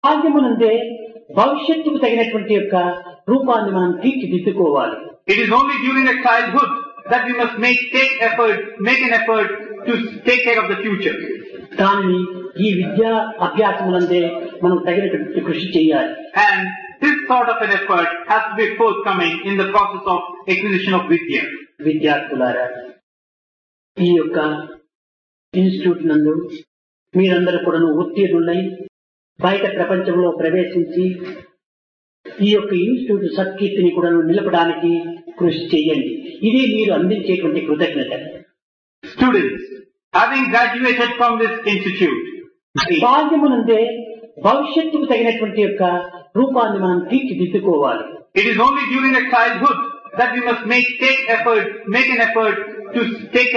బాల్యమునందే భవిష్యత్తుకు తగినటువంటి యొక్క రూపాన్ని మనం తీర్చిదిద్దుకోవాలి It is only during the childhood that we must make take effort, make an effort to take care of the future. దానిని ఈ విద్యా అభ్యాసములందే మనం తగినటువంటి కృషి చేయాలి And this sort of an effort has to be forthcoming in the process of acquisition of vidya. విద్యార్థులారా ఈ యొక్క ఇన్స్టిట్యూట్ నందు మీరందరూ కూడా ఉత్తీర్ణులై బయట ప్రపంచంలో ప్రవేశించి ఈ యొక్క ఇన్స్టిట్యూట్ సత్కీర్తిని కూడా నిలపడానికి కృషి చేయండి ఇది మీరు అందించేటువంటి కృతజ్ఞత Students, having graduated from this institute, బాల్యమునందే భవిష్యత్తుకు తగినటువంటి యొక్క రూపాన్ని మనం తీర్చిదిద్దుకోవాలి it is only during the childhood that we must make take effort, make an effort to take